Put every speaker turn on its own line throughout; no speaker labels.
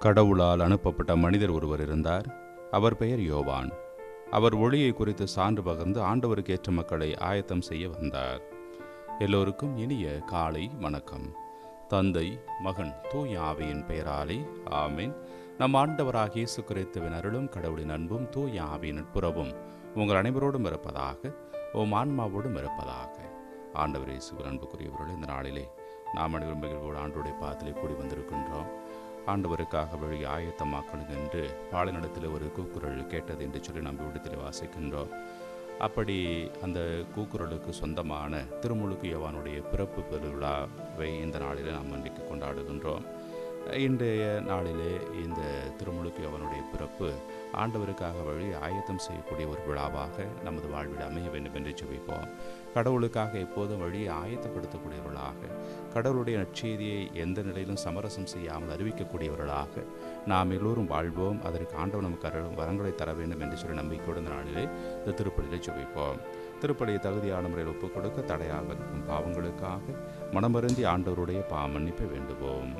கடவுளால் அனுப்பப்பட்ட மனிதர் ஒருவர் இருந்தார் அவர் பெயர் யோவான் அவர் ஒளியை குறித்து சான்று பகர்ந்து ஆண்டவருக்கு ஏற்ற மக்களை ஆயத்தம் செய்ய வந்தார் எல்லோருக்கும் இனிய காலை வணக்கம் தந்தை மகன் தூய ஆவியின் பெயராலே ஆமீன் நம் ஆண்டவராக இயேசு கிறிஸ்துவின் அருளும் கடவுளின் அன்பும் தூய ஆவியின் நட்புறவும் உங்கள் அனைவரோடும் இருப்பதாக ஓம் ஆன்மாவோடும் இருப்பதாக ஆண்டவர் இயேசுவின் அன்புக்குரியவர்கள் இந்த நாளிலே நாம் அனைவரும் மகிழ்வோடு ஆண்டோடைய பாதத்திலே கூடி வந்திருக்கின்றோம் ஆண்டவருக்காக வழி ஆயத்தமாக்கணும் என்று பாலினடத்தில் ஒரு கூக்குரல் கேட்டது என்று சொல்லி நம்பி விடத்தில் வாசிக்கின்றோம் அப்படி அந்த கூக்குரலுக்கு சொந்தமான திருமுழுக்கு யோவானுடைய பிறப்பு பெருவிழாவை இந்த நாளில் நாம் அன்றைக்கு கொண்டாடுகின்றோம் இன்றைய நாளிலே இந்த திருமுழுக்கு யோவானுடைய பிறப்பு ஆண்டவருக்காக வழி ஆயத்தம் செய்யக்கூடிய ஒரு விழாவாக நமது வாழ்வில் அமைய வேண்டும் என்று ஜெபிப்போம் கடவுளுக்காக எப்போதும் வழியை ஆயத்தப்படுத்தக்கூடியவர்களாக கடவுளுடைய நற்செய்தியை எந்த நிலையிலும் சமரசம் செய்யாமல் அறிவிக்கக்கூடியவர்களாக நாம் எல்லோரும் வாழ்வோம் அதற்கு ஆண்டவர் நமக்கு அருளும் வரங்களை தர வேண்டும் என்று சொல்லி நம்பிக்கையோடு இந்த நாளிலே இந்த திருப்பலியில் ஜெபிப்போம் திருப்பலியை தகுதியான முறையில் ஒப்புக் கொடுக்க தடையாக இருக்கும் பாவங்களுக்காக மனமருந்தி ஆண்டவருடைய பாவமன்னிப்பை வேண்டுவோம்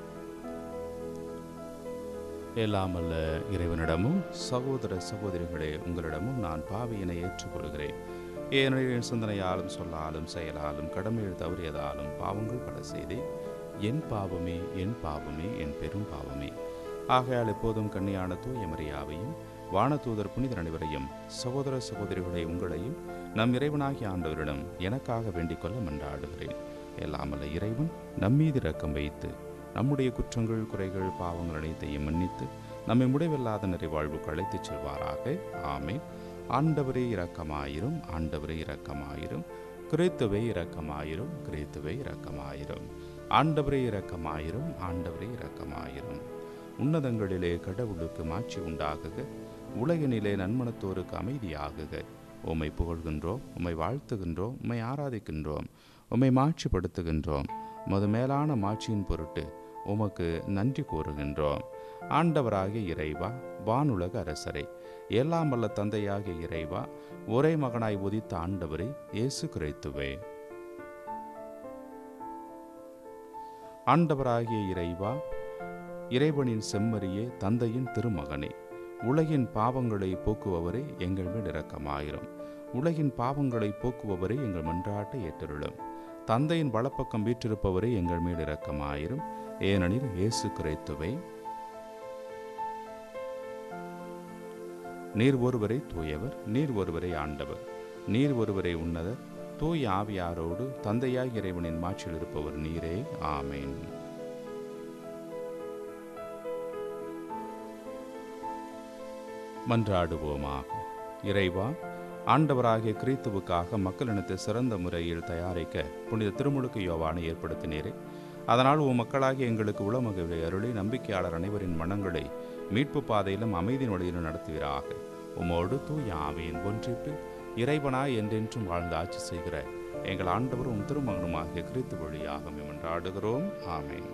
எல்லாமல்ல இறைவனிடமும் சகோதர சகோதரிகளே உங்களிடமும் நான் பாவியினை ஏற்றுக்கொள்கிறேன் ஏனெனில் என் சிந்தனையாலும் சொல்லாலும் செயலாலும் கடமையில் தவறியதாலும் பாவங்கள் பல செய்தேன் என் பாவமே என் பாவமே என் பெரும் பாவமே ஆகையால் எப்போதும் கன்னியான தூய மரியாவையும் வானதூதர் புனிதர் அனைவரையும் சகோதர சகோதரிகளை உங்களையும் நம் இறைவனாகிய ஆண்டவரிடம் எனக்காக வேண்டிக் கொள்ள மன்றாடுகிறேன் எல்லாமல்ல இறைவன் நம்மீது இரக்கம் வைத்து நம்முடைய குற்றங்கள் குறைகள் பாவங்கள் அனைத்தையும் மன்னித்து நம்மை முடிவில்லாத நிறைவாழ்வுக்கு அழைத்துச் செல்வாராக ஆமே ஆண்டவரே இரக்கமாயிரும் ஆண்டவரே இரக்கமாயிரும் கிறித்துவே இரக்கமாயிரும் கிறித்துவே இரக்கமாயிரும் ஆண்டவரே இரக்கமாயிரும் ஆண்டவரே இரக்கமாயிரும் உன்னதங்களிலே கடவுளுக்கு மாட்சி உண்டாகுக உலகினிலே நன்மனத்தோருக்கு அமைதியாகுக உம்மை புகழ்கின்றோம் உம்மை வாழ்த்துகின்றோம் உம்மை ஆராதிக்கின்றோம் உம்மை மாட்சிப்படுத்துகின்றோம் மது மேலான மாட்சியின் பொருட்டு உமக்கு நன்றி கூறுகின்றோம் ஆண்டவராகிய இறைவா வானுலக அரசரே எல்லாம் வல்ல தந்தையாகிய இறைவா ஒரே மகனாய் உதித்த ஆண்டவரே இயேசு கிறித்துவே ஆண்டவராகிய இறைவா இறைவனின் செம்மறியே தந்தையின் திருமகனே உலகின் பாவங்களை போக்குபவரே எங்கள் மேல் இரக்கமாயிரும் உலகின் பாவங்களை போக்குபவரே எங்கள் மன்றாட்டை ஏற்றருளும் தந்தையின் வலப்பக்கம் வீற்றிருப்பவரே எங்கள் மேல் இரக்கமாயிரும் ஏனெனில் இயேசு கிறித்துவை நீர் ஒருவரை தூயவர் நீர் ஒருவரை ஆண்டவர் நீர் ஒருவரை உன்னதர் தூய் ஆவியாரோடு தந்தையாய் இறைவனின் மாட்சியில் இருப்பவர் நீரே ஆமேன் மன்றாடுவோமாக இறைவா ஆண்டவராகிய கிறித்துவுக்காக மக்களினத்தை சிறந்த முறையில் தயாரிக்க புனித திருமுழுக்கு யோவானை ஏற்படுத்தினீரே அதனால் உன் மக்களாகிய எங்களுக்கு உளமகிழை அருளி நம்பிக்கையாளர் அனைவரின் மனங்களை மீட்பு பாதையிலும் அமைதியின் வழியிலும் நடத்துவீராக உமோடு தூய ஆவியின் ஒன்றிப்பில் இறைவனாய் என்றென்றும் வாழ்ந்து ஆட்சி செய்கிற எங்கள் ஆண்டவரும் திருமகனுமாகிய கிறித்து வழியாக மன்றாடுகிறோம் ஆமேன்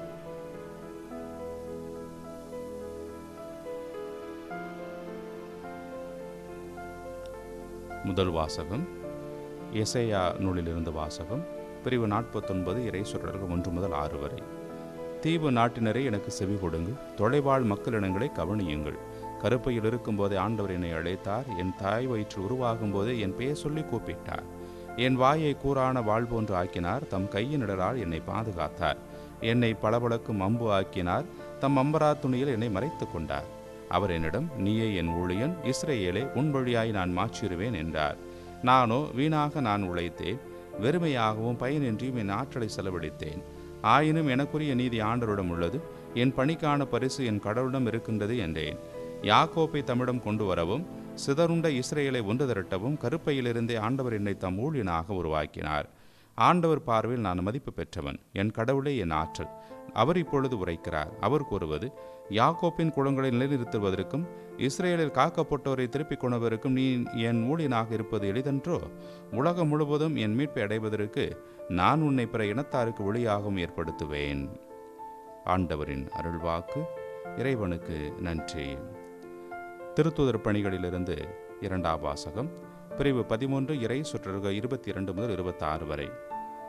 முதல் வாசகம் எசையா நூலிலிருந்து வாசகம் பிரிவு நாற்பத்தொன்பது இறை சொல்றர்கள் ஒன்று முதல் ஆறு வரை தீவு நாட்டினரை எனக்கு செவி கொடுங்கள் தொலைவாழ் மக்களினங்களை கவனியுங்கள் கருப்பையில் இருக்கும்போதே ஆண்டவர் என்னை அழைத்தார் என் தாய் வயிற்று உருவாகும் போதே என் பெயர் சொல்லி கூப்பிட்டார் என் வாயை கூறான வாழ் போன்று ஆக்கினார் தம் கையின் இடரால் என்னை பாதுகாத்தார் என்னை பளபளக்கும் அம்பு ஆக்கினார் தம் அம்பரா துணியில் என்னை மறைத்து கொண்டார் அவர் என்னிடம் நீயே என் ஊழியன் இஸ்ரேலே உன் வழியாய் நான் மாற்றிடுவேன் என்றார் நானோ வீணாக நான் உழைத்தேன் வெறுமையாகவும் பயனின்றியும் என் ஆற்றலை செலவழித்தேன் ஆயினும் எனக்குரிய நீதி ஆண்டவரிடம் உள்ளது என் பணிக்கான பரிசு என் கடவுளிடம் இருக்கின்றது என்றேன் யாக்கோப்பை தம்மிடம் கொண்டு வரவும் சிதறுண்ட இஸ்ரேலை ஒன்று திரட்டவும் கருப்பையிலிருந்தே ஆண்டவர் என்னை தம் ஊழியனாக உருவாக்கினார் ஆண்டவர் பார்வையில் நான் மதிப்பு பெற்றவன் என் கடவுளே என் ஆற்றல் அவர் இப்பொழுது உரைக்கிறார் அவர் கூறுவது யாக்கோப்பின் குளங்களை நிலைநிறுத்துவதற்கும் இஸ்ரேலில் காக்கப்பட்டோரை திருப்பிக் கொண்டவருக்கும் நீ என் ஊழியனாக இருப்பது எளிதன்றோ உலகம் முழுவதும் என் மீட்பை அடைவதற்கு நான் உன்னை பிற இனத்தாருக்கு ஒளியாகவும் ஏற்படுத்துவேன் ஆண்டவரின் அருள்வாக்கு இறைவனுக்கு நன்றி திருத்துதர் பணிகளிலிருந்து இரண்டாம் வாசகம் பிரிவு பதிமூன்று இறை சுற்றருக இருபத்தி இரண்டு முதல் இருபத்தாறு வரை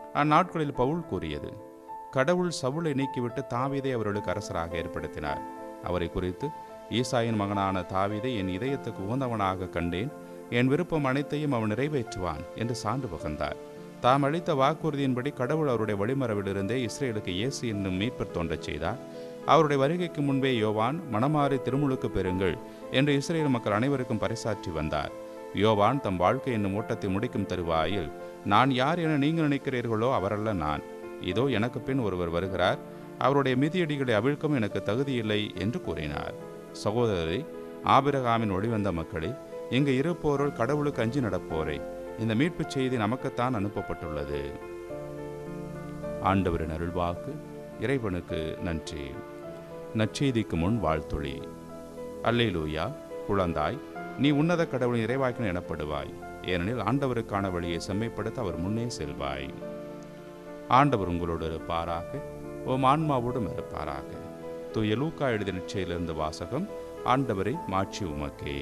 அந்நாட்களில் பவுல் கூறியது கடவுள் சவுளை நீக்கிவிட்டு தாவீதை அவர்களுக்கு அரசராக ஏற்படுத்தினார் அவரை குறித்து ஈசாயின் மகனான தாவீதை என் இதயத்துக்கு உகந்தவனாக கண்டேன் என் விருப்பம் அனைத்தையும் அவன் நிறைவேற்றுவான் என்று சான்று பகர்ந்தார் தாம் அளித்த வாக்குறுதியின்படி கடவுள் அவருடைய வழிமரபிலிருந்தே இஸ்ரேலுக்கு இயேசு என்னும் மீட்பர் தோன்றச் செய்தார் அவருடைய வருகைக்கு முன்பே யோவான் மணமாறி திருமுழுக்கு பெறுங்கள் என்று இஸ்ரேல் மக்கள் அனைவருக்கும் பறைசாற்றி வந்தார் யோவான் தம் வாழ்க்கை என்னும் ஓட்டத்தை முடிக்கும் தருவாயில் நான் யார் என நீங்கள் நினைக்கிறீர்களோ அவரல்ல நான் இதோ எனக்கு பின் ஒருவர் வருகிறார் அவருடைய மிதியடிகளை அவிழ்க்கவும் எனக்கு தகுதியில்லை என்று கூறினார் சகோதரரை ஆபிரகாமின் ஒளிவந்த மக்களே இங்கு இருப்போருள் கடவுளுக்கு அஞ்சி நடப்போரே இந்த மீட்புச் செய்தி நமக்குத்தான் அனுப்பப்பட்டுள்ளது ஆண்டவரின் அருள்வாக்கு இறைவனுக்கு நன்றி நற்செய்திக்கு முன் வாழ்த்துளி அல்லேலூயா குழந்தாய் நீ உன்னத கடவுளின் இறைவாக்கின எனப்படுவாய் ஏனெனில் ஆண்டவருக்கான வழியை செம்மைப்படுத்த அவர் முன்னே செல்வாய் ஆண்டவர் உங்களோடு இருப்பாராக ஓம் ஆன்மாவோடும் இருப்பாராக தூய லூக்கா எழுதிய நிச்சயிலிருந்து வாசகம் ஆண்டவரை மாட்சி உமக்கே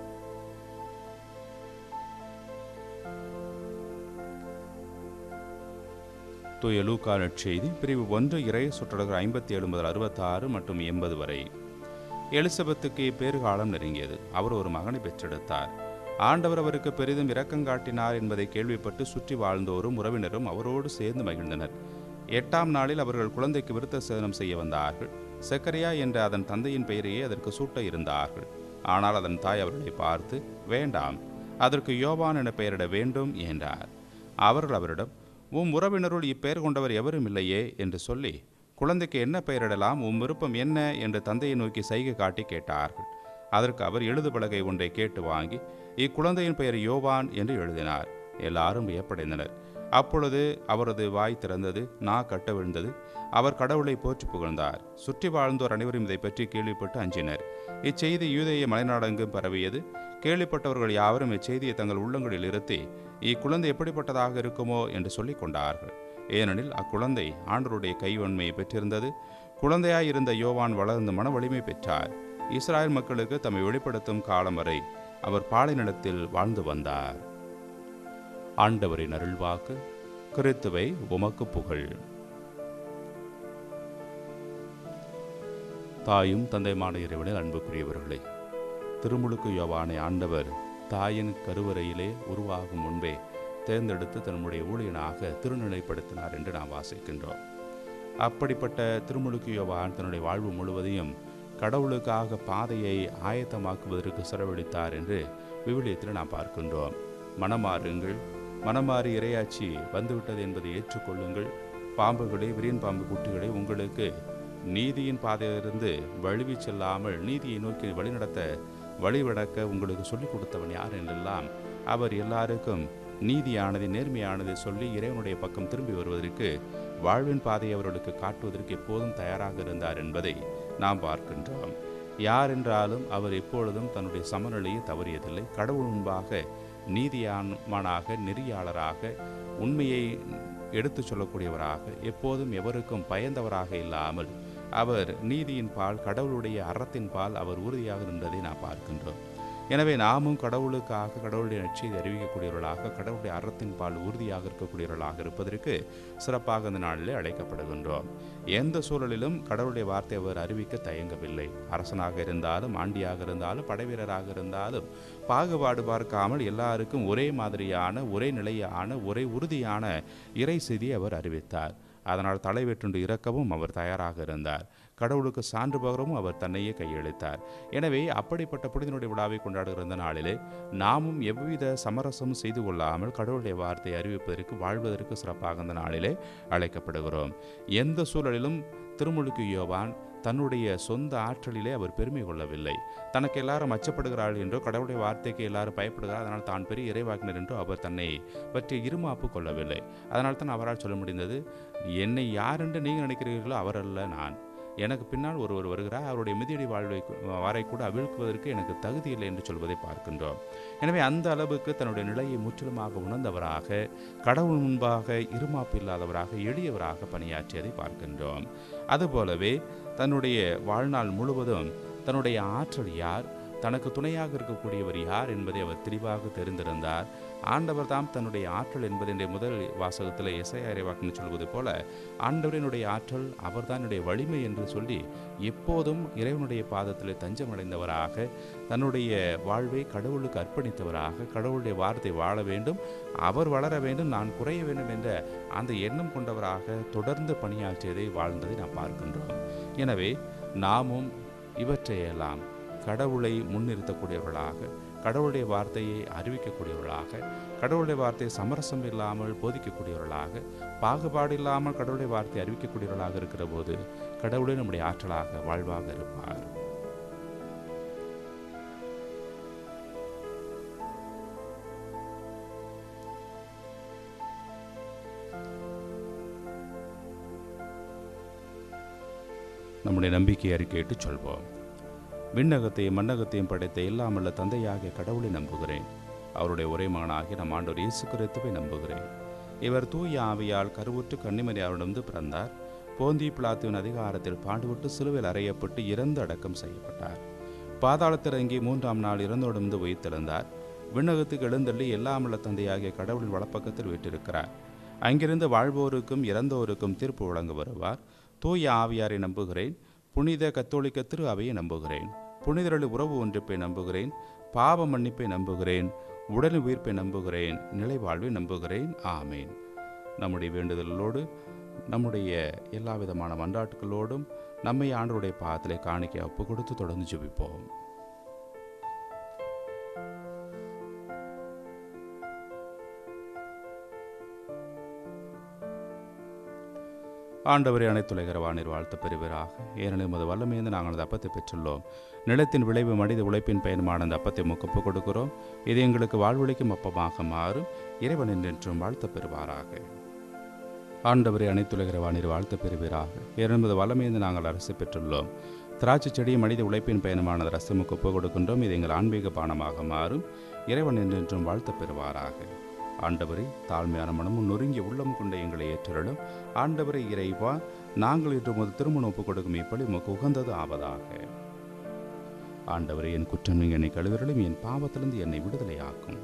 தூய லூக்கா நற்செய்தி பிரிவு ஒன்று இறை சுற்றடர்கள் ஐம்பத்தி ஏழு முதல் அறுபத்தாறு மற்றும் எண்பது வரை எலிசபெத்துக்கு பேறுகாலம் நெருங்கியது அவர் ஒரு மகனை பெற்றெடுத்தார் ஆண்டவர் அவருக்கு பெரிதும் இரக்கங்காட்டினார் என்பதை கேள்விப்பட்டு சுற்றி வாழ்ந்தோரும் உறவினரும் அவரோடு சேர்ந்து மகிழ்ந்தனர் எட்டாம் நாளில் அவர்கள் குழந்தைக்கு விருத்த சேதனம் செய்ய வந்தார்கள் செக்கரியா என்ற அதன் தந்தையின் பெயரையே அதற்கு சூட்ட இருந்தார்கள் ஆனால் அதன் தாய் அவர்களை பார்த்து வேண்டாம் அதற்கு யோவான் என பெயரிட வேண்டும் என்றார் அவர்கள் அவரிடம் உம் உறவினருள் இப்பெயர் கொண்டவர் எவரும் இல்லையே என்று சொல்லி குழந்தைக்கு என்ன பெயரிடலாம் உம் விருப்பம் என்ன என்று தந்தையை நோக்கி சைகை காட்டி கேட்டார்கள் அதற்கு அவர் எழுது பலகை ஒன்றை கேட்டு வாங்கி இக்குழந்தையின் பெயர் யோவான் என்று எழுதினார் எல்லாரும் வியப்படைந்தனர் அப்பொழுது அவரது வாய் திறந்தது நா கட்ட விழுந்தது அவர் கடவுளை போற்றி புகழ்ந்தார் சுற்றி வாழ்ந்தோர் அனைவரும் இதை பற்றி கேள்விப்பட்டு அஞ்சினர் இச்செய்தி யூதேய மலைநாடெங்கும் பரவியது கேள்விப்பட்டவர்கள் யாவரும் இச்செய்தியை தங்கள் உள்ளங்களில் இருத்தி இக்குழந்தை எப்படிப்பட்டதாக இருக்குமோ என்று சொல்லிக் கொண்டார்கள் ஏனெனில் அக்குழந்தை ஆண்டருடைய கைவன்மையை பெற்றிருந்தது குழந்தையாய் இருந்த யோவான் வளர்ந்து மன வலிமை பெற்றார் இஸ்ராயல் மக்களுக்கு தம்மை வெளிப்படுத்தும் காலம் வரை அவர் பாலை நிலத்தில் வாழ்ந்து வந்தார் ஆண்டவரின் அருள்வாக்கு கிறித்துவை உமக்கு புகழ் தாயும் தந்தைமான இறைவனில் அன்புக்குரியவர்களே திருமுழுக்கு யோவானை ஆண்டவர் தாயின் கருவறையிலே உருவாகும் முன்பே தேர்ந்தெடுத்து தன்னுடைய ஊழியனாக திருநிலைப்படுத்தினார் என்று நாம் வாசிக்கின்றோம் அப்படிப்பட்ட திருமுழுக்கு யோவான் தன்னுடைய வாழ்வு முழுவதையும் கடவுளுக்காக பாதையை ஆயத்தமாக்குவதற்கு செலவழித்தார் என்று விவிலியத்தில் நாம் பார்க்கின்றோம் மனமாறுங்கள் மனமாறி இரையாட்சி வந்துவிட்டது என்பதை ஏற்றுக்கொள்ளுங்கள் பாம்புகளை விரியன் பாம்பு குட்டிகளை உங்களுக்கு நீதியின் பாதையிலிருந்து வழுவி செல்லாமல் நீதியை நோக்கி வழிநடத்த வழிவடக்க உங்களுக்கு சொல்லிக் கொடுத்தவன் யார் என்றெல்லாம் அவர் எல்லாருக்கும் நீதியானது நேர்மையானதை சொல்லி இறைவனுடைய பக்கம் திரும்பி வருவதற்கு வாழ்வின் பாதையை அவர்களுக்கு காட்டுவதற்கு எப்போதும் தயாராக இருந்தார் என்பதை நாம் பார்க்கின்றோம் யார் என்றாலும் அவர் எப்பொழுதும் தன்னுடைய சமநிலையை தவறியதில்லை கடவுள் முன்பாக நீதியான்மானாக நெறியாளராக உண்மையை எடுத்துச் சொல்லக்கூடியவராக எப்போதும் எவருக்கும் பயந்தவராக இல்லாமல் அவர் நீதியின் பால் கடவுளுடைய அறத்தின் பால் அவர் உறுதியாக நின்றதை நாம் பார்க்கின்றோம் எனவே நாமும் கடவுளுக்காக கடவுளுடைய நற்செய்தி அறிவிக்கக்கூடியவர்களாக கடவுளுடைய அறத்தின் பால் உறுதியாக இருக்கக்கூடியவர்களாக இருப்பதற்கு சிறப்பாக இந்த நாளிலே அழைக்கப்படுகின்றோம் எந்த சூழலிலும் கடவுளுடைய வார்த்தை அவர் அறிவிக்க தயங்கவில்லை அரசனாக இருந்தாலும் ஆண்டியாக இருந்தாலும் படைவீரராக இருந்தாலும் பாகுபாடு பார்க்காமல் எல்லாருக்கும் ஒரே மாதிரியான ஒரே நிலையான ஒரே உறுதியான இறை செய்தியை அவர் அறிவித்தார் அதனால் தலைவெற்றுண்டு இறக்கவும் அவர் தயாராக இருந்தார் கடவுளுக்கு சான்று பகரவும் அவர் தன்னையே கையளித்தார் எனவே அப்படிப்பட்ட புனிதனுடைய விழாவை கொண்டாடுகிற இந்த நாளிலே நாமும் எவ்வித சமரசமும் செய்து கொள்ளாமல் கடவுளுடைய வார்த்தையை அறிவிப்பதற்கு வாழ்வதற்கு சிறப்பாக இந்த நாளிலே அழைக்கப்படுகிறோம் எந்த சூழலிலும் திருமுழுக்கு யோவான் தன்னுடைய சொந்த ஆற்றலிலே அவர் பெருமை கொள்ளவில்லை தனக்கு எல்லாரும் அச்சப்படுகிறார்கள் என்றோ கடவுளுடைய வார்த்தைக்கு எல்லாரும் பயப்படுகிறார் அதனால் தான் பெரிய இறைவாக்கினர் என்றோ அவர் தன்னை பற்றி இருமாப்பு கொள்ளவில்லை அதனால் தான் அவரால் சொல்ல முடிந்தது என்னை யார் என்று நீங்கள் நினைக்கிறீர்களோ அவரல்ல நான் எனக்கு பின்னால் ஒருவர் வருகிறார் அவருடைய மிதியடி வாழ்வை வாரை கூட அவிழ்க்குவதற்கு எனக்கு தகுதி இல்லை என்று சொல்வதை பார்க்கின்றோம் எனவே அந்த அளவுக்கு தன்னுடைய நிலையை முற்றிலுமாக உணர்ந்தவராக கடவுள் முன்பாக இருமாப்பு இல்லாதவராக எளியவராக பணியாற்றியதை பார்க்கின்றோம் அதுபோலவே தன்னுடைய வாழ்நாள் முழுவதும் தன்னுடைய ஆற்றல் யார் தனக்கு துணையாக இருக்கக்கூடியவர் யார் என்பதை அவர் தெளிவாக தெரிந்திருந்தார் ஆண்டவர் தாம் தன்னுடைய ஆற்றல் என்பதென்ற முதல் வாசகத்தில் இசை அறிவாக்குன்னு சொல்வது போல ஆண்டவரினுடைய ஆற்றல் அவர்தான் என்னுடைய வலிமை என்று சொல்லி எப்போதும் இறைவனுடைய பாதத்தில் தஞ்சமடைந்தவராக தன்னுடைய வாழ்வை கடவுளுக்கு அர்ப்பணித்தவராக கடவுளுடைய வார்த்தை வாழ வேண்டும் அவர் வளர வேண்டும் நான் குறைய வேண்டும் என்ற அந்த எண்ணம் கொண்டவராக தொடர்ந்து பணியாற்றியதை வாழ்ந்ததை நாம் பார்க்கின்றோம் எனவே நாமும் இவற்றையெல்லாம் கடவுளை முன்னிறுத்தக்கூடியவர்களாக கடவுளுடைய வார்த்தையை அறிவிக்கக்கூடியவர்களாக கடவுளுடைய வார்த்தையை சமரசம் இல்லாமல் போதிக்கக்கூடியவர்களாக பாகுபாடு இல்லாமல் கடவுளுடைய வார்த்தையை அறிவிக்கக்கூடியவர்களாக இருக்கிற போது கடவுளே நம்முடைய ஆற்றலாக வாழ்வாக இருப்பார் நம்முடைய நம்பிக்கை அறிக்கையிட்டு சொல்வோம் விண்ணகத்தையும் மண்ணகத்தையும் படைத்த எல்லாமல்ல தந்தையாகிய கடவுளை நம்புகிறேன் அவருடைய ஒரே மகனாகிய நம் ஆண்டவர் இயேசு கிறிஸ்துவை நம்புகிறேன் இவர் தூய ஆவியால் கருவுற்று கன்னிமரியாவிடமிருந்து பிறந்தார் போந்தி பிளாத்துவின் அதிகாரத்தில் பாடுபட்டு சிலுவையில் அறையப்பட்டு இறந்து அடக்கம் செய்யப்பட்டார் பாதாளத்திறங்கி மூன்றாம் நாள் இறந்தோடமிருந்து உயிர்த்தெழுந்தார் விண்ணகத்துக்கு எழுந்தள்ளி எல்லாமல்ல தந்தையாகிய கடவுளின் வலப்பக்கத்தில் வீட்டிருக்கிறார் அங்கிருந்து வாழ்வோருக்கும் இறந்தோருக்கும் தீர்ப்பு வழங்க வருவார் தூய ஆவியாரை நம்புகிறேன் புனித கத்தோலிக்க திரு அவையை நம்புகிறேன் புனிதரளி உறவு ஒன்றிப்பை நம்புகிறேன் பாவ மன்னிப்பை நம்புகிறேன் உடல் உயிர்ப்பை நம்புகிறேன் நிலை வாழ்வை நம்புகிறேன் ஆமேன் நம்முடைய வேண்டுதலோடு நம்முடைய எல்லா விதமான மன்றாட்டுகளோடும் நம்மை ஆண்டவருடைய பாதத்திலே காணிக்க ஒப்பு கொடுத்து தொடர்ந்து ஜெபிப்போம் ஆண்டவரை அனைத்துலகிற வானிர் வாழ்த்து பெறுவீராக ஏனெனில் உமது வல்லமையிருந்து நாங்கள் அந்த அப்பத்தை பெற்றுள்ளோம் நிலத்தின் விளைவு மனித உழைப்பின் பயணமான அந்த அப்பத்தை முக்கப்பு கொடுக்கிறோம் இது எங்களுக்கு வாழ்வழிக்கும் அப்பமாக மாறும் இறைவன் என்றென்றும் வாழ்த்து பெறுவாராக ஆண்டவரை அனைத்துலகிற வானிர் வாழ்த்து பெறுவீராக ஏனென்பது வல்லமையிருந்து நாங்கள் அரசு பெற்றுள்ளோம் திராட்சை செடி மனித உழைப்பின் பயணமான ரசமுக்கு ஒப்பு கொடுக்கின்றோம் இது எங்கள் ஆன்மீக பானமாக மாறும் இறைவன் என்றென்றும் வாழ்த்து பெறுவாராக ஆண்டவரை தாழ்மையான மனமும் நொறுங்கிய உள்ளம் கொண்ட எங்களை ஏற்றலும் ஆண்டவரை இறைவா நாங்கள் இன்று முதல் திருமணம் ஒப்புக் கொடுக்கும் இப்படி உமக்கு உகந்தது ஆவதாக ஆண்டவரை என் குற்றம் என்னை கழுவிரலும் என் பாவத்திலிருந்து என்னை விடுதலையாக்கும்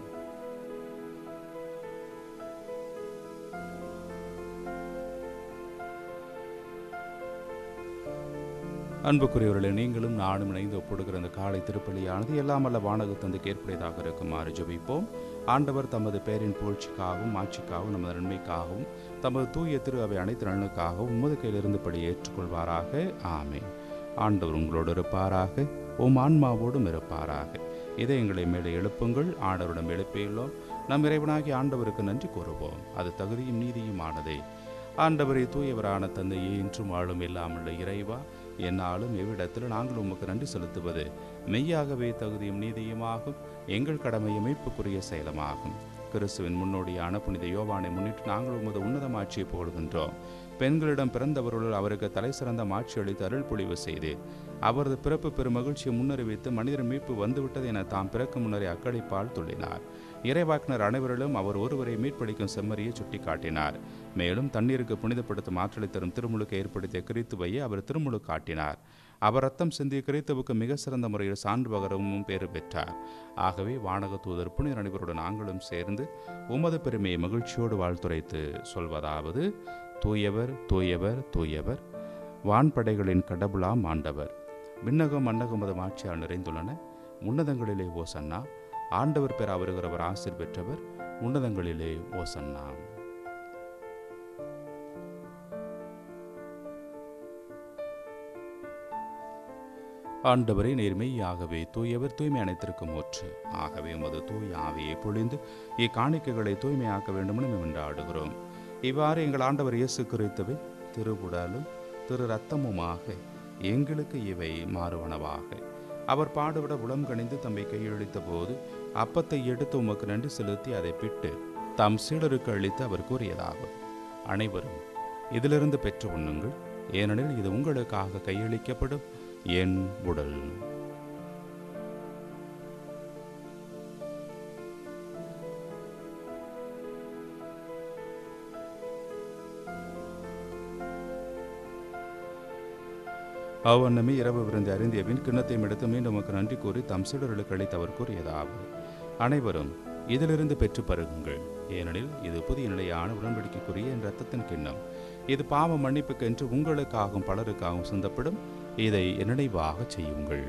அன்புக்குரியவர்களே நீங்களும் நானும் இணைந்து ஒப்படுகிற அந்த காலை திருப்பலியானது எல்லாம் அல்ல வானக தந்தைக்கு ஏற்புடையதாக இருக்குமாறு ஜெபிப்போம் ஆண்டவர் தமது பேரின் புகழ்ச்சிக்காகவும் ஆட்சிக்காகவும் நமது நன்மைக்காகவும் தமது தூய திரு அவை அனைத்து நலனுக்காகவும் உமது கையிலிருந்து படி ஏற்றுக்கொள்வாராக ஆமே ஆண்டவர் உங்களோடு இருப்பாராக உம் ஆன்மாவோடும் இருப்பாராக இதை எங்களை மேலே எழுப்புங்கள் ஆண்டவரிடம் எழுப்பியுள்ளோம் நம் இறைவனாகி ஆண்டவருக்கு நன்றி கூறுவோம் அது தகுதியும் நீதியும் ஆனதே ஆண்டவரை தூயவரான தந்தையே இன்றும் வாழும் இல்லாமல்ல இறைவா என்னாலும் எவ்விடத்தில் நாங்கள் உமக்கு நன்றி செலுத்துவது மெய்யாகவே தகுதியும் நீதியுமாகும் எங்கள் கடமையும் மீட்புக்குரிய செயலமாகும் கிறிஸ்துவின் முன்னோடியான புனித யோவானை முன்னிட்டு நாங்கள் உமது உன்னதமாட்சியை புகழ்கின்றோம் பெண்களிடம் பிறந்தவர்களுள் அவருக்கு தலை சிறந்த மாட்சி அளித்து அருள் பொழிவு செய்து அவரது பிறப்பு பெரும் மகிழ்ச்சியை முன்னறிவித்து மனிதர் மீட்பு வந்துவிட்டது என தாம் பிறக்கும் முன்னரே அக்கடிப்பால் துள்ளினார் இறைவாக்கினர் அனைவரிலும் அவர் ஒருவரை மீட்பளிக்கும் செம்மறியை சுட்டிக்காட்டினார் மேலும் தண்ணீருக்கு புனிதப்படுத்தும் ஆற்றலை தரும் திருமுழுக்கு ஏற்படுத்திய கிறித்துவையை அவர் திருமுழு காட்டினார் அவர் ரத்தம் சிந்திய கிறித்துவுக்கு மிக சிறந்த முறையில் சான்று பகரமும் பேறு பெற்றார் ஆகவே வானக தூதர் புனித அனைவருடன் நாங்களும் சேர்ந்து உமது பெருமையை மகிழ்ச்சியோடு வாழ்த்துரைத்து சொல்வதாவது தூயவர் தூயவர் தூயவர் வான்படைகளின் கடவுளாம் ஆண்டவர் விண்ணகம் மன்னகம் மதம் ஆட்சியால் நிறைந்துள்ளன உன்னதங்களிலே ஓசன்னா ஆண்டவர் பெற வருகிறவர் ஆசிர் பெற்றவர் உன்னதங்களிலே ஓசன்னா ஆண்டவரை நேர்மையாகவே தூயவர் தூய்மை அனைத்திற்கும் ஒற்று ஆகவே உமது தூய ஆவியை பொழிந்து இக்காணிக்கைகளை தூய்மையாக்க வேண்டுமென வென்றாடுகிறோம் இவ்வாறு எங்கள் ஆண்டவர் இயேசு குறித்தவை திருவுடலும் திரு ரத்தமுமாக எங்களுக்கு இவை மாறுவனவாக அவர் பாடுபட உளம் கணிந்து தம்மை கையெழுத்த போது அப்பத்தை எடுத்து உமக்கு நன்றி செலுத்தி அதை பிட்டு தம் சீடருக்கு அளித்து அவர் கூறியதாகும் அனைவரும் இதிலிருந்து பெற்று உண்ணுங்கள் ஏனெனில் இது உங்களுக்காக கையளிக்கப்படும் என் உடல் அவ்வண்ணமே இரவு விருந்து அறிந்திய பின் கிண்ணத்தையும் எடுத்து மீண்டும் உமக்கு நன்றி கூறி தம் சீடர்களுக்கு அளித்து அவர் கூறியதாவது அனைவரும் இதிலிருந்து பெற்று பருகுங்கள் ஏனெனில் இது புதிய நிலையான உடன்படிக்கைக்குரிய என் ரத்தத்தின் கிண்ணம் இது பாவ மன்னிப்புக்கு என்று உங்களுக்காகவும் பலருக்காகவும் சிந்தப்படும் இதை என் நினைவாக செய்யுங்கள்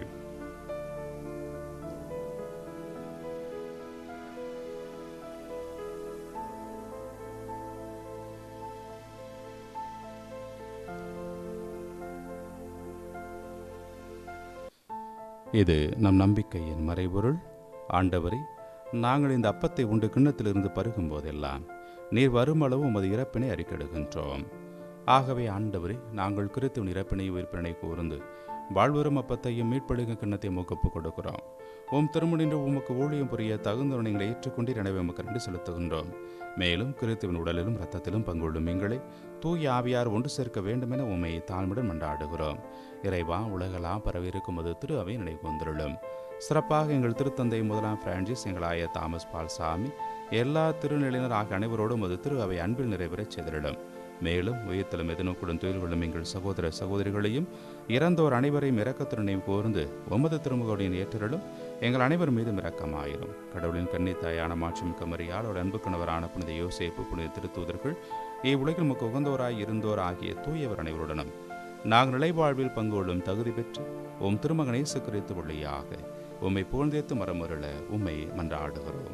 இது நம் நம்பிக்கையின் மறைபொருள் ஆண்டவரே நாங்கள் இந்த அப்பத்தை உண்டு கிண்ணத்திலிருந்து பருகும் போதெல்லாம் நீர் வருமளவு உமது இறப்பினை அறிக்கெடுகின்றோம் ஆகவே ஆண்டவரே நாங்கள் கிறித்துவின் இறப்பினை உயிர்ப்பினை கூர்ந்து வாழ்வரும் அப்பத்தையும் மீட்படுகும் கிண்ணத்தை முகப்பு கொடுக்கிறோம் உம் திருமணின்று உமக்கு ஊழியம் புரிய தகுந்த நீங்கள் ஏற்றுக்கொண்டு எனவே உமக்கு நன்றி செலுத்துகின்றோம் மேலும் கிறித்துவின் உடலிலும் இரத்தத்திலும் பங்குள்ளும் எங்களை தூய ஆவியார் ஒன்று சேர்க்க வேண்டுமென உம்மை தாழ்மையுடன் மன்றாடுகிறோம் இறைவா உலகெல்லாம் பரவியிருக்கும் அது திரு அவை நினைவு வந்துள்ளோம் சிறப்பாக எங்கள் திருத்தந்தை முதலாம் பிரான்சிஸ் எங்கள் ஆய தாமஸ் பால்சாமி எல்லா திருநிலையினர் ஆகிய அனைவரோடும் அது திரு அவை அன்பில் நிறைவேறச் செய்திடும் மேலும் உயிர்த்தலும் எதிர்நோக்குடன் துயில் கொள்ளும் எங்கள் சகோதர சகோதரிகளையும் இறந்தோர் அனைவரையும் இரக்கத்துடனே கோர்ந்து ஒன்பது திருமுகோடையின் ஏற்றலும் எங்கள் அனைவர் மீதும் இரக்கமாயிரும் கடவுளின் கன்னித்தாயான மாட்சிமிக்க மரியால் ஒரு அன்பு கணவரான புனித யோசேப்பு புனித திருத்தூதர்கள் இவ்வுலகில் முக்கு உகந்தோராய் இருந்தோர் ஆகிய தூயவர் அனைவருடனும் நாங்கள் நிலைவாழ்வில் பங்கு கொள்ளும் தகுதி பெற்று உம் திருமகனை சுக்கரித்து வழியாக உம்மை புகழ்ந்தேத்து மரமருள உம்மை மன்றாடுகிறோம்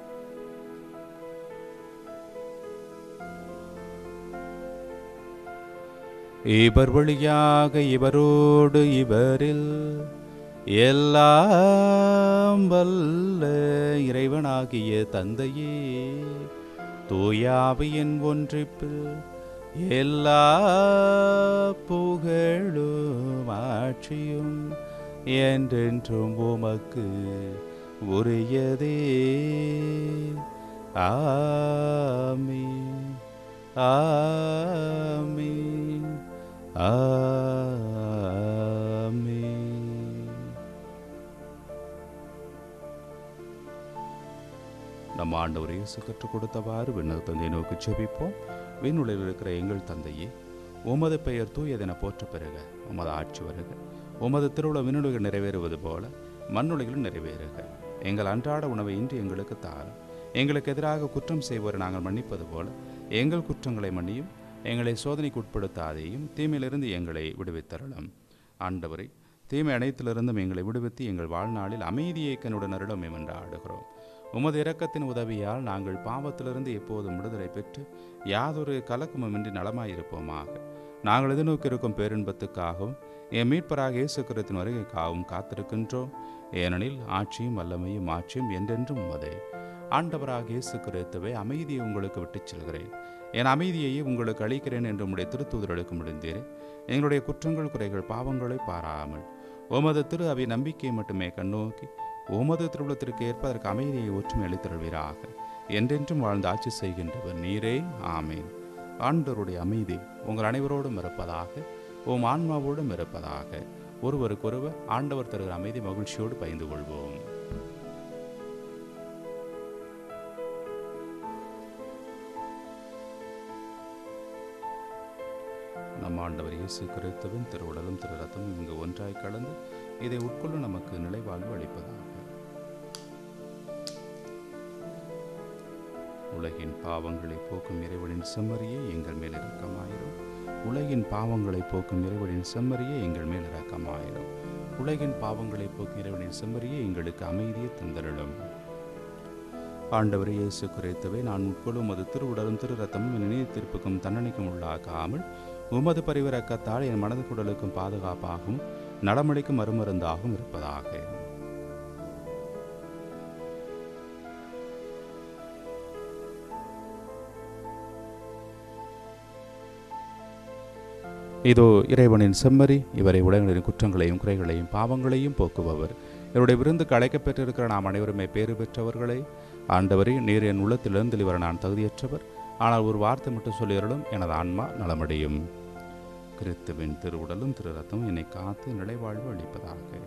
இவர் வழியாக இவரோடு இவரில் எல்லாம் வல்ல இறைவனாகிய தந்தையே தூயாவியின் ஒன்றிப்பில் எல்லா புகழும் ஆட்சியும் என்றென்றும் உமக்கு உரியதே ஆமீன் ஆமீன் ஆமீன் நம் ஆண்டவர் இயேசு கற்றுக் கொடுத்தவாறு விண்ணக தந்தையை நோக்கி ஜெபிப்போம் விண்ணுலகில் இருக்கிற எங்கள் தந்தையே உமது பெயர் தூயதென போற்ற பெறுக உமது ஆட்சி வருக உமது திருவிழா விண்ணுலகில் நிறைவேறுவது போல மண்ணுலகிலும் நிறைவேறுக எங்கள் அன்றாட உணவை இன்று எங்களுக்கு தாரும் எங்களுக்கு எதிராக குற்றம் செய்வோரை நாங்கள் மன்னிப்பது போல எங்கள் குற்றங்களை மன்னியும் எங்களை சோதனைக்கு உட்படுத்தாதேயும் தீமையிலிருந்து எங்களை விடுவித்தரலாம் ஆண்டவரை தீமை அனைத்திலிருந்தும் எங்களை விடுவித்து எங்கள் வாழ்நாளில் அமைதியை கண்ணுடன் அருளும் என்று ஆடுகிறோம் உமது இரக்கத்தின் உதவியால் நாங்கள் பாவத்திலிருந்து எப்போதும் விடுதலை பெற்று யாதொரு கலக்கமுமின்றி நலமாயிருப்போமாக நாங்கள் எதிர்நோக்கி இருக்கும் பேரின்பத்துக்காகவும் என் மீட்பராக இயேசு கிறிஸ்துவின் வருகைக்காகவும் காத்திருக்கின்றோம் ஏனெனில் ஆட்சியும் வல்லமையும் ஆட்சியும் என்றென்றும் உமதே ஆண்டவராக இயேசு கிறிஸ்துவை அமைதியை உங்களுக்கு விட்டுச் செல்கிறேன் என் அமைதியையே உங்களுக்கு அளிக்கிறேன் என்று உம்முடைய திருத்தூதர்களுக்கு முடிந்தீரே எங்களுடைய குற்றங்கள் குறைகள் பாவங்களை பாராமல் உமது திரு அவை நம்பிக்கையை மட்டுமே கண்ணோக்கி உமது திருவுளத்திற்கு ஏற்ப அதற்கு அமைதியை ஒற்றுமை அளித்தருள்வீராக என்றென்றும் வாழ்ந்து ஆட்சி செய்கின்றவர் நீரே ஆமேன் ஆண்டவருடைய அமைதி உங்கள் அனைவரோடும் இருப்பதாக உம் ஆன்மாவோடும் இருப்பதாக ஒருவருக்கொருவர் ஆண்டவர் தருகிற அமைதி மகிழ்ச்சியோடு பயந்து கொள்வோம் நம் ஆண்டவர் இயேசு கிறிஸ்துவின் திருவுடலும் திரு ரத்தமும் இங்கு ஒன்றாய் கலந்து இதை உட்கொள்ள நமக்கு நிலைவாழ்வு அளிப்பதாக உலகின் பாவங்களை போக்கும் இறைவனின் செம்மறியே எங்கள் மேல் இரக்கமாயிரும் உலகின் பாவங்களை போக்கும் இறைவனின் செம்மறியே எங்கள் மேல் இரக்கமாயிரும் உலகின் பாவங்களை போக்கும் இறைவனின் செம்மறியே எங்களுக்கு அமைதியை தந்தருளும் ஆண்டவர் இயேசு குறைத்தவை நான் உட்கொள்ளும் அது திருவுடலும் திரு ரத்தமும் என் நீதி தீர்ப்புக்கும் தண்டனைக்கும் உள்ளாக்காமல் உமது பரிவிறக்கத்தால் என் மனது குடலுக்கும் பாதுகாப்பாகவும் நலமளிக்கும் மறுமருந்தாகவும் இருப்பதாக இதோ இறைவனின் செம்மறி இவரை உலகின் குற்றங்களையும் குறைகளையும் பாவங்களையும் போக்குபவர் இவருடைய விருந்துக்கு அழைக்கப்பெற்றிருக்கிற நாம் அனைவருமே பேறு பெற்றவர்களே ஆண்டவரே நீர் என் உள்ளத்திலிருந்து இவரை நான் தகுதியற்றவர் ஆனால் ஒரு வார்த்தை மட்டும் சொல்லியருளும் எனது ஆன்மா நலமடையும் கிறித்துவின் திருவுடலும் திரு ரத்தமும் என்னை காத்து நிலைவாழ்வு அளிப்பதாக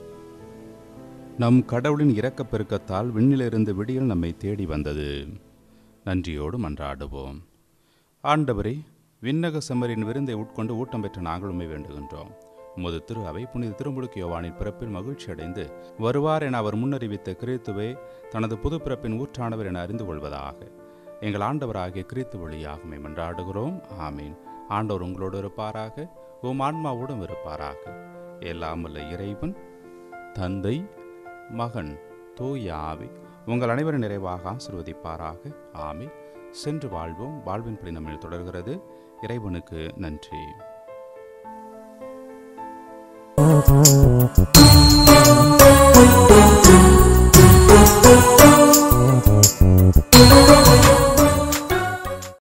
நம் கடவுளின் இரக்கப் பெருக்கத்தால் விண்ணிலிருந்து விடியல் நம்மை தேடி வந்தது நன்றியோடு மன்றாடுவோம் ஆண்டவரே விண்ணக செம்மரின் விருந்தை உட்கொண்டு ஊட்டம் பெற்ற நாங்களுமே வேண்டுகின்றோம் உமது திரு அவை புனித திருமுழுக்கு யோவானின் பிறப்பில் மகிழ்ச்சி அடைந்து வருவார் என அவர் முன்னறிவித்த கிறித்துவே தனது புது பிறப்பின் ஊற்றானவர் என அறிந்து கொள்வதாக எங்கள் ஆண்டவராகிய கிறித்து வழியாகவே மன்றாடுகிறோம் ஆமீன் ஆண்டவர் உங்களோடு இருப்பாராக உம் ஆன்மாவோடும் இருப்பாராக எல்லாம் வல்ல இறைவன் தந்தை மகன் தூய ஆவி உங்கள் அனைவரும் நிறைவாக ஆசிர்வதிப்பாராக ஆமீன் சென்று வாழ்வோம் வாழ்வின் படி நம்மில் தொடர்கிறது இறைவனுக்கு நன்றி
Thank you.